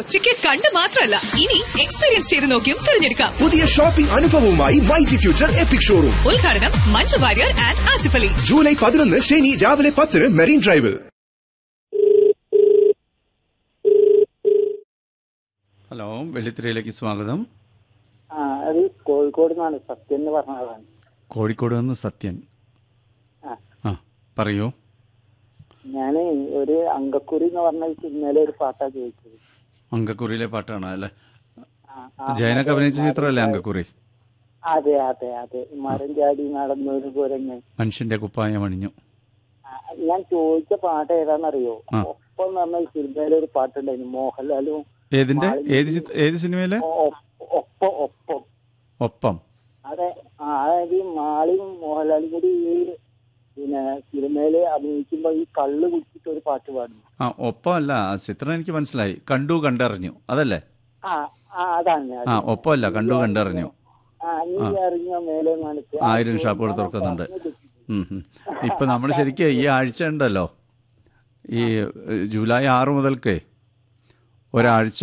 ഒറ്റയ്ക്ക് കണ്ട് മാത്രമല്ല ഇനി എക്സ്പീരിയൻസ് ചെയ്ത് നോക്കിയും തിരഞ്ഞെടുക്കാം പുതിയ ഷോപ്പിംഗ് അനുഭവവുമായി മൈജി ഫ്യൂച്ചർ എപ്പിക് ഷോറൂം ഉദ്ഘാടനം മഞ്ജു വാര്യർ ആൻഡ് ആസിഫ് അലി ജൂലൈ പതിനൊന്ന് ശനി രാവിലെ പത്തിന് മെറീൻ ഡ്രൈവിൽ ഹലോ വെള്ളിത്തിരയിലേക്ക് സ്വാഗതം ആ അത് കോഴിക്കോട് നിന്നാണ് സത്യം എന്ന് പറഞ്ഞതാണ് കോഴിക്കോട് നിന്ന് സത്യൻ ആ ആ പറയൂ ഞാൻ ഒരു അങ്കക്കുറി എന്ന് പറഞ്ഞ സിനിമയിലെ ഒരു പാട്ടാ ചോദിച്ചത് അങ്കക്കുറിയിലെ പാട്ടാണ് അല്ലേ ആ, ആ, ജയനൊക്കെ അഭിനയിച്ച ചിത്രമല്ലേ അങ്കക്കുറി അതെ അതെ അതെ മരം ചാടി നടന്നൊരു കുരങ്ങ് മനുഷ്യന്റെ കുപ്പായം അണിഞ്ഞു ആ, ഞാൻ ചോദിച്ച പാട്ട് ഏതാണെന്നറിയോ ആ. ഒപ്പം എന്ന് പറഞ്ഞ ഈ സിനിമയിലെ ഒരു പാട്ടുണ്ടായിരുന്നു മോഹൻലാലും ഏതിന്റെ ഏത് ചിത്ര- ഏത് സിനിമയിലെ ഒ- ഒ- ഒപ്പം ഒപ്പം ഒപ്പം അതെ ആ, അതായത് ഈ മാളിയും മോഹൻലാലും കൂടി ഈ പിന്നെ സിനിമയില് അഭിനയിക്കുമ്പോ ഈ കള്ള് കുടിച്ചിട്ട് ഒരു പാട്ട് പാടുന്നു ആ ഒപ്പം അല്ല ആ ചിത്രം എനിക്ക് മനസ്സിലായി കണ്ടു കണ്ടറിഞ്ഞു അതല്ലേ ആ ആ അതാണ് ആ ഒപ്പമല്ല കണ്ടു കണ്ടറിഞ്ഞു ആ നീ അറിഞ്ഞോ മേലെ നനച്ച് ആയിരം ഷാപ്പുകൾ തുറക്കുന്നുണ്ട് ഉം, ഉം. ഇപ്പൊ നമ്മൾ ശരിക്കും ഈ ആഴ്ച ഉണ്ടല്ലോ ഈ ഏഹ്, ജൂലൈ ആറ് മുതൽക്ക് ഒരാഴ്ച